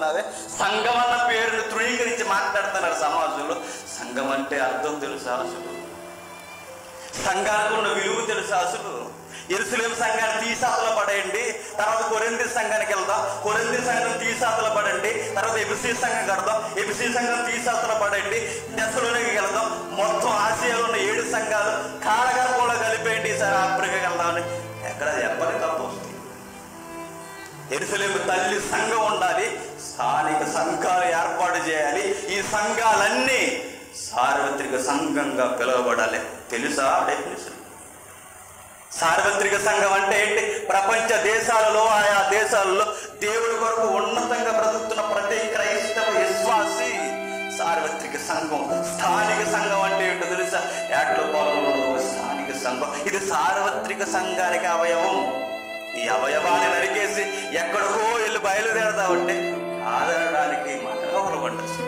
మాట్లాడుతున్నావే సంఘం అన్న పేరును తృణీకరించి మాట్లాడుతున్నారు సమాజంలో సంఘం అంటే అర్థం తెలుసా అసలు సంఘానికి ఉన్న విలువ తెలుసా అసలు ఎరుసలేం సంఘాన్ని తీసాతల పడేయండి తర్వాత కొరింది సంఘానికి వెళ్దాం కొరింది సంఘం తీసాతల పడండి తర్వాత ఎబిసి సంఘం కడదాం ఎబిసి సంఘం తీసాతల పడండి దశలోనికి వెళ్దాం మొత్తం ఆసియాలో ఉన్న ఏడు సంఘాలు కాలగర్భంలో కలిపేయండి ఈసారి ఆఫ్రికాకి వెళ్దామని ఎక్కడ చెప్పని తప్పు వస్తుంది ఎరుసలేము తల్లి సంఘం ఉండాలి స్థానిక సంఘాలు ఏర్పాటు చేయాలి ఈ సంఘాలన్నీ సార్వత్రిక సంఘంగా పిలువబడాలి తెలుసా డెఫినేషన్ సార్వత్రిక సంఘం అంటే ఏంటి ప్రపంచ దేశాలలో ఆయా దేశాలలో దేవుడి కొరకు ఉన్నతంగా బ్రతుకుతున్న ప్రతి క్రైస్తవ విశ్వాసి సార్వత్రిక సంఘం స్థానిక సంఘం అంటే ఏంటో తెలుసా ఏట్లో పాల్గొనడం ఒక స్థానిక సంఘం ఇది సార్వత్రిక సంఘానికి అవయవం ఈ అవయవాన్ని నరికేసి ఎక్కడికో వెళ్ళి బయలుదేరదామంటే ఆదరడానికి మనగవలు పండచ్చు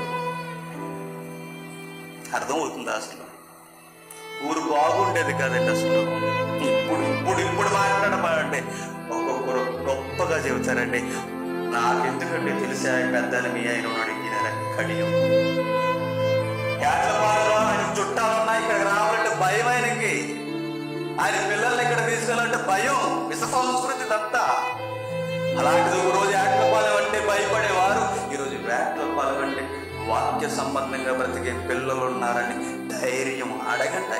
అర్థమవుతుందా అసలు ఊరు బాగుండేది కదండి అసలు ఇప్పుడు ఇప్పుడు ఇప్పుడు మాట్లాడమంటే ఒక్కొక్కరు గొప్పగా చెబుతారండి నాకెందుకండి తెలిసే పెద్దని మీ ఆయన అడిగినారా కడియం యాట్లపాలలో ఆయన చుట్టాలున్నా ఇక్కడికి రావాలంటే భయం ఆయనకి ఆయన పిల్లల్ని ఇక్కడ తీసుకెళ్ళాలంటే భయం విష సంస్కృతి అంతా అలాంటిది ఒక రోజు యాట్లపాలెం అంటే భయపడేవారు ఈరోజు యాట్లపాలెం అంటే వాక్య సంబంధంగా బ్రతికే పిల్లలు ఉన్నారని ధైర్యం అడగండి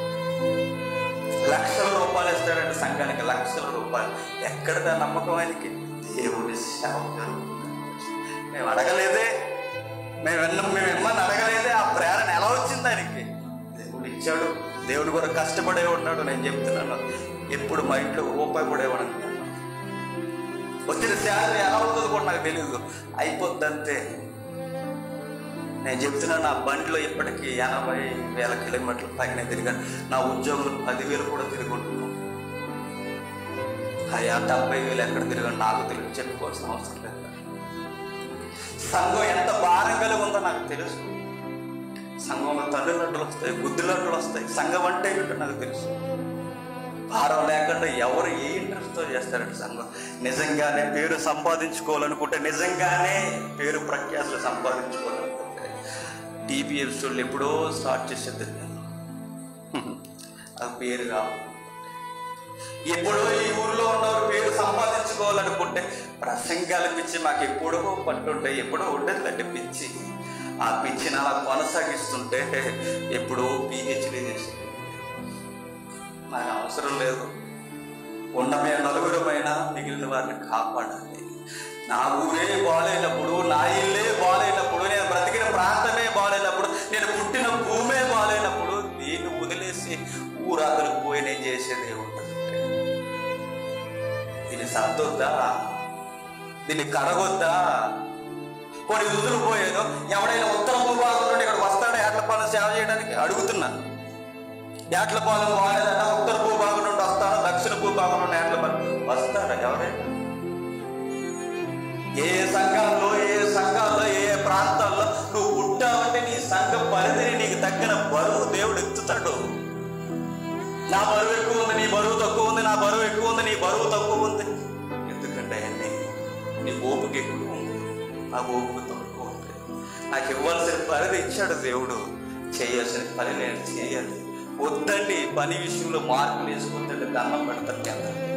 లక్షల రూపాయలు ఇస్తాడంటే సంఘానికి లక్షల రూపాయలు ఎక్కడదా నమ్మకం ఆయనకి దేవుడి సేవ జరుగుతుంది మేము అడగలేదే మేము విన్నాం మేము ఇమ్మని అడగలేదే ఆ ప్రేరణ ఎలా వచ్చింది ఆయనకి దేవుడు ఇచ్చాడు దేవుడు కూడా కష్టపడే ఉన్నాడు నేను చెప్తున్నాను ఎప్పుడు మా ఇంట్లో రూపాయి కూడా ఇవ్వడం వచ్చిన శాలరీ ఎలా అవుతుందో కూడా నాకు తెలియదు అయిపోద్ది అంతే నేను చెప్తున్నాను నా బండిలో ఇప్పటికీ ఎనభై వేల కిలోమీటర్ల పైన తిరిగాను నా ఉద్యోగులు పదివేలు కూడా తిరుగుంటున్నాను అయ్యా డెబ్బై వేలు ఎక్కడ తిరిగాను నాకు తెలియదు చెప్పుకోవాల్సిన అవసరం లేదు సంఘం ఎంత భారం కలిగి ఉందో నాకు తెలుసు సంఘంలో తల్లిదండ్రులు వస్తాయి బుద్ధిలండ్రులు వస్తాయి సంఘం అంటే ఏంటో నాకు తెలుసు భారం లేకుండా ఎవరు ఏ ఇంట్రెస్ట్తో చేస్తారంటే సంఘం నిజంగానే పేరు సంపాదించుకోవాలనుకుంటే నిజంగానే పేరు ప్రఖ్యాతులు సంపాదించుకోవాలనుకుంటే టీవీ ఎపిసోడ్లు ఎప్పుడో స్టార్ట్ చేసేది నేను అది పేరు కావాలి ఎప్పుడో ఈ ఊరిలో ఉన్నవారు పేరు సంపాదించుకోవాలనుకుంటే ప్రసంగాల పిచ్చి మాకు ఎప్పుడో పట్టుంటాయి ఎప్పుడో ఉండేదంటే పిచ్చి ఆ పిచ్చిని అలా కొనసాగిస్తుంటే ఎప్పుడో పిహెచ్డీ చేసి నాకు అవసరం లేదు ఉన్న మేము నలుగురమైనా మిగిలిన వారిని కాపాడాలి నా ఊరే బాగాలేనప్పుడు నా ఇల్లే బాగాలేనప్పుడు నేను బ్రతికిన ప్రాంతమే బాగాలేనప్పుడు నేను పుట్టిన భూమే బాగాలేనప్పుడు దీన్ని వదిలేసి ఊరాతలకు పోయి నేను చేసేది ఉంటుంది దీన్ని సర్దొద్దా దీన్ని కడగొద్దా కొన్ని వదులు పోయేదో ఎవడైనా ఉత్తర భూభాగం నుండి ఇక్కడ వస్తాడా ఏట్లపాలెం సేవ చేయడానికి అడుగుతున్నా ఏట్లపాలెం వాడేదన్నా ఉత్తర భూభాగం నుండి వస్తాడా దక్షిణ భూభాగం నుండి ఏట్లపాలెం వస్తాడా ఎవరైనా ఏ సంఘాల్లో ఏ సంఘాల్లో ఏ ఏ ప్రాంతాల్లో నువ్వు పుట్టావంటే నీ సంఘ పరిధిని నీకు తగ్గిన బరువు దేవుడు ఎత్తుతాడు నా బరువు ఎక్కువ ఉంది నీ బరువు తక్కువ ఉంది నా బరువు ఎక్కువ ఉంది నీ బరువు తక్కువ ఉంది ఎందుకంటే అన్ని నీ ఓపిక ఎక్కువ ఉంది నా ఓపిక తక్కువ ఉంది నాకు ఇవ్వాల్సిన పరిధి ఇచ్చాడు దేవుడు చేయాల్సిన పని నేను చేయాలి వద్దండి పని విషయంలో మార్పులు వేసుకుంటే దండం పెడతాను కదా